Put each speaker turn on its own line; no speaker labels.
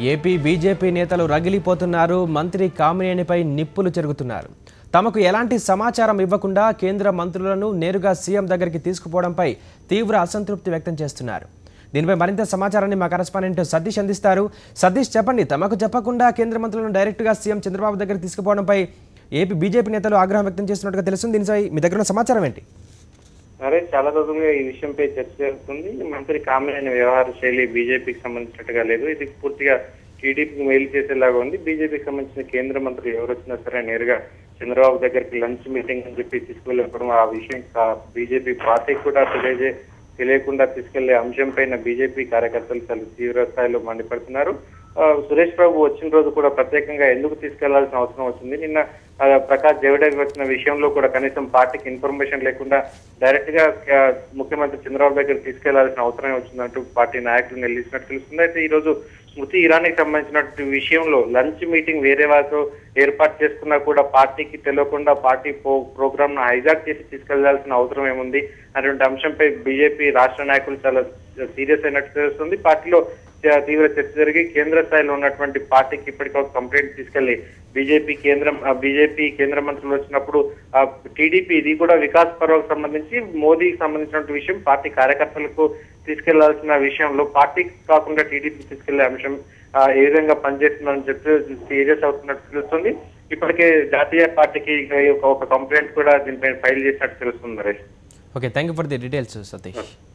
AP BJP నేతలు రగిలిపోతున్నారు మంత్రి కామినేనిపై నిప్పులు చెరుగుతున్నారు తమకు ఎలాంటి సమాచారం ఇవ్వకుండా కేంద్ర మంత్రులను నేరుగా సీఎం దగ్గరికి తీసుకుపోవడంపై తీవ్ర అసంతృప్తి వ్యక్తం చేస్తున్నారు దీనిపై మరింత సమాచారాన్ని మా కరెస్పాండెంట్ సతీష్ అందిస్తారు సతీష్ చెప్పండి తమకు చెప్పకుండా కేంద్ర మంత్రులను డైరెక్ట్గా సీఎం చంద్రబాబు దగ్గరికి తీసుకుపోవడంపై ఏపీ బీజేపీ నేతలు ఆగ్రహం వ్యక్తం చేస్తున్నట్టుగా తెలుస్తుంది దీనిపై మీ దగ్గర ఉన్న సమాచారం ఏంటి
సరే చాలా రోజులుగా ఈ విషయంపై చర్చ జరుగుతుంది మంత్రి కామినేని వ్యవహార శైలి బీజేపీకి సంబంధించినట్టుగా లేదు ఇది పూర్తిగా టీడీపీకి మేలు చేసేలాగా ఉంది బీజేపీకి సంబంధించిన కేంద్ర మంత్రులు ఎవరు వచ్చినా సరే నేరుగా చంద్రబాబు దగ్గరికి లంచ్ మీటింగ్ అని చెప్పి తీసుకెళ్ళినప్పుడు ఆ విషయం బీజేపీ పార్టీకి కూడా తెలియజే తెలియకుండా తీసుకెళ్లే అంశం పైన బీజేపీ కార్యకర్తలు చాలా తీవ్ర స్థాయిలో మండిపడుతున్నారు ఆ, సురేష్ ప్రభు వచ్చిన రోజు కూడా ప్రత్యేకంగా ఎందుకు తీసుకెళ్లాల్సిన అవసరం వచ్చింది నిన్న ఆ, ప్రకాష్ జవడేకర్ వచ్చిన విషయంలో కూడా కనీసం పార్టీకి ఇన్ఫర్మేషన్ లేకుండా డైరెక్ట్ గా ఆ, ముఖ్యమంత్రి చంద్రబాబు దగ్గర తీసుకెళ్లాల్సిన అవసరమే వచ్చిందంటూ పార్టీ నాయకులు నిలిచినట్టు తెలుస్తుంది అయితే ఈ రోజు స్మృతి ఇరానీకి సంబంధించిన విషయంలో లంచ్ మీటింగ్ వేరే వారితో ఏర్పాటు చేసుకున్నా కూడా పార్టీకి తెలియకుండా పార్టీ ప్రోగ్రామ్ ను హైజాక్ చేసి తీసుకెళ్లాల్సిన అవసరం ఏముంది అటువంటి అంశంపై బీజేపీ రాష్ట్ర నాయకులు చాలా సీరియస్ అయినట్టు తెలుస్తుంది పార్టీలో చ- తీవ్ర చర్చ జరిగి కేంద్ర స్థాయిలో ఉన్నటువంటి పార్టీకి ఇప్పటికే ఒక కంప్లైంట్ తీసుకెళ్లి బీజేపీ కేంద్రం బీజేపీ కేంద్ర మంత్రులు వచ్చినప్పుడు టీడీపీ ఇది కూడా వికాస్ పర్వకు సంబంధించి మోదీకి సంబంధించిన విషయం పార్టీ కార్యకర్తలకు తీసుకెళ్లాల్సిన విషయంలో పార్టీకి కాకుండా టీడీపీ తీసుకెళ్లే అంశం ఆ, ఏ విధంగా పనిచేస్తుందని చెప్పి సీరియస్ అవుతున్నట్టు తెలుస్తుంది ఇప్పటికే జాతీయ పార్టీకి ఒక- ఒక కంప్లైంట్ కూడా దీనిపై ఫైల్ చేసినట్టు తెలుస్తుంది Naresh
okay thank you for the details Satish